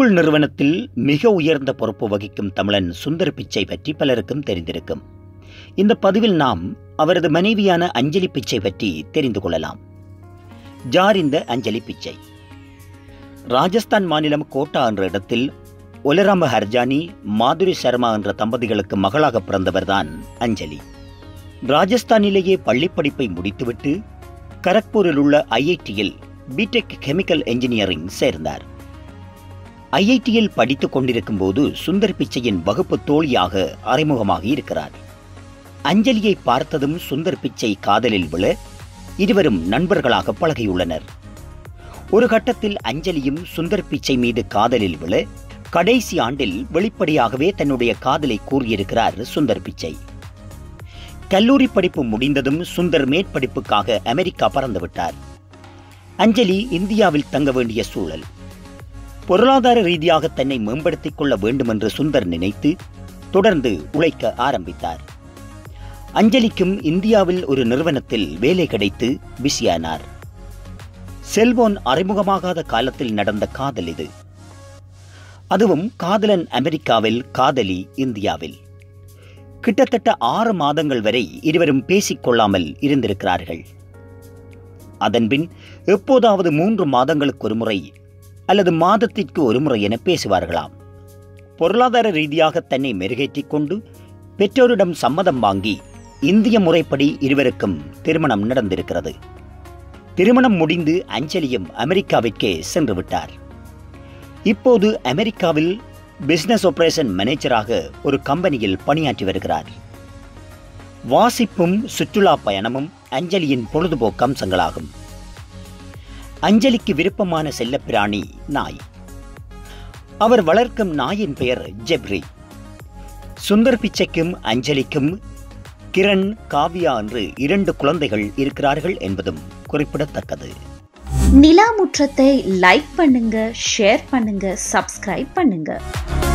Google நிறுவனத்தில் மிக உயர்ந்த பொறுப்பு வகிக்கும் தமிழன் சுந்தர் பிச்சை பற்றி பலருக்கும் தெரிந்திருக்கும் இந்த பதிவில் நாம் அவரது மனைவியான அஞ்சலி பிச்சை பற்றி தெரிந்து கொள்ளலாம் ஜார் இந்த அஞ்சலி பிச்சை ராஜஸ்தான் மாநிலம் கோட்டா என்ற இடத்தில் ஒலராம ஹர்ஜானி மாதுரி சர்மா என்ற தம்பதிகளுக்கு மகளாக பிறந்தவர்தான் அஞ்சலி ராஜஸ்தானிலேயே பள்ளிப்படிப்பை முடித்துவிட்டு கரக்பூரில் உள்ள ஐஐடியில் பிடெக் கெமிக்கல் என்ஜினியரிங் சேர்ந்தார் ஐஐடியில் படித்துக் கொண்டிருக்கும் போது சுந்தர் பிச்சையின் வகுப்பு தோழியாக அறிமுகமாகி இருக்கிறார் அஞ்சலியை பார்த்ததும் சுந்தர் பிச்சை காதலில் விழ இருவரும் நண்பர்களாக பழகியுள்ளனர் ஒரு கட்டத்தில் அஞ்சலியும் சுந்தர் பிச்சை மீது காதலில் விழ கடைசி ஆண்டில் வெளிப்படையாகவே தன்னுடைய காதலை கூறியிருக்கிறார் சுந்தர் பிச்சை கல்லூரி படிப்பு முடிந்ததும் சுந்தர் மேற்படிப்புக்காக அமெரிக்கா பறந்துவிட்டார் அஞ்சலி இந்தியாவில் தங்க வேண்டிய சூழல் பொருளாதார ரீதியாக தன்னை மேம்படுத்திக் கொள்ள வேண்டும் என்று சுந்தர் நினைத்து தொடர்ந்து உழைக்க ஆரம்பித்தார் அஞ்சலிக்கும் இந்தியாவில் ஒரு நிறுவனத்தில் வேலை கிடைத்து பிஸியானார் செல்போன் அறிமுகமாகாத காலத்தில் நடந்த காதல் இது அதுவும் காதலன் அமெரிக்காவில் காதலி இந்தியாவில் கிட்டத்தட்ட ஆறு மாதங்கள் வரை இருவரும் பேசிக்கொள்ளாமல் இருந்திருக்கிறார்கள் அதன்பின் எப்போதாவது மூன்று மாதங்களுக்கு ஒரு முறை அல்லது மாதத்திற்கு ஒரு முறை என பேசுவார்களாம் பொருளாதார ரீதியாக தன்னை மெருகேற்றிக் கொண்டு பெற்றோரிடம் சம்மதம் வாங்கி இந்திய முறைப்படி இருவருக்கும் திருமணம் நடந்திருக்கிறது திருமணம் முடிந்து அஞ்சலியும் அமெரிக்காவிற்கே சென்று விட்டார் இப்போது அமெரிக்காவில் பிசினஸ் ஆபரேஷன் மேனேஜராக ஒரு கம்பெனியில் பணியாற்றி வருகிறார் வாசிப்பும் சுற்றுலா பயணமும் அஞ்சலியின் பொழுதுபோக்கு அம்சங்களாகும் அஞ்சலிக்கு விருப்பமான செல்லப்பிராணி நாய் அவர் வளர்க்கும் நாயின் பெயர் ஜெப்ரி சுந்தர் பிச்சைக்கும் அஞ்சலிக்கும் கிரண் காவ்யா என்று இரண்டு குழந்தைகள் இருக்கிறார்கள் என்பதும் குறிப்பிடத்தக்கது நிலா முற்றத்தை லைக் பண்ணுங்க ஷேர் பண்ணுங்க சப்ஸ்கிரைப் பண்ணுங்க